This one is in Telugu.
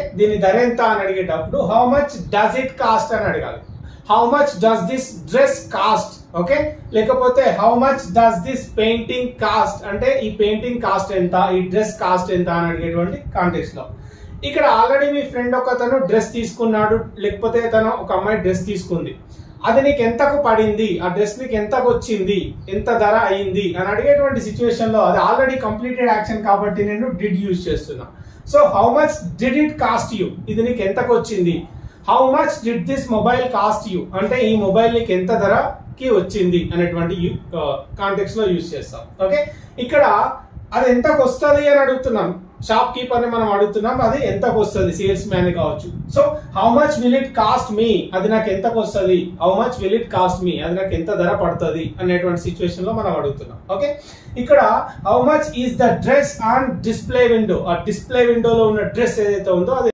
దీని ధర ఎంత అని అడిగేటప్పుడు how much does it cost అని అడగాలి how much does this dress cost okay లేకపోతే how much does this painting cost అంటే ఈ పెయింటింగ్ కాస్ట్ ఎంత ఈ డ్రెస్ కాస్ట్ ఎంత అని అడిగేటువంటి కాంటెక్స్ట్ లో ఇక్కడ ఆల్రెడీ మీ ఫ్రెండ్ ఒక తను డ్రెస్ తీసుకున్నాడు లేకపోతే తను ఒక అమ్మాయి డ్రెస్ తీసుకుంది అది నీకు ఎంతకు పడింది ఆ డ్రెస్ నీకు ఎంతకు వచ్చింది ఎంత ధర అయింది అని అడిగేటువంటి సిచ్యువేషన్ లో అది ఆల్రెడీ కంప్లీటెడ్ యాక్షన్ కాబట్టి నేను డిడ్ యూజ్ చేస్తున్నా so how much did it cost you ఇది నీకు ఎంతకు వచ్చింది how much did this mobile cost you అంటే ఈ మొబైల్ నీకు ఎంత ధరకి వచ్చింది అనేటువంటి కాంటెక్స్ లో యూజ్ చేస్తాం ఓకే ఇక్కడ అది ఎంతకు వస్తుంది అని అడుగుతున్నాం షాప్ కీపర్ ని మనం అడుగుతున్నాం అది ఎంతకు వస్తుంది సేల్స్ మ్యాన్ కావచ్చు so how much will it cost me అది నాకు ఎంతకు వస్తుంది how much will it cost me అది నాకు ఎంత ధర పడుతుంది అనేటువంటి సిచ్యువేషన్ లో మనం అడుగుతున్నాం ఓకే ఇక్కడ how much is the dress on display window ఆ డిస్ప్లే విండోలో ఉన్న డ్రెస్ ఏదైతే ఉందో అది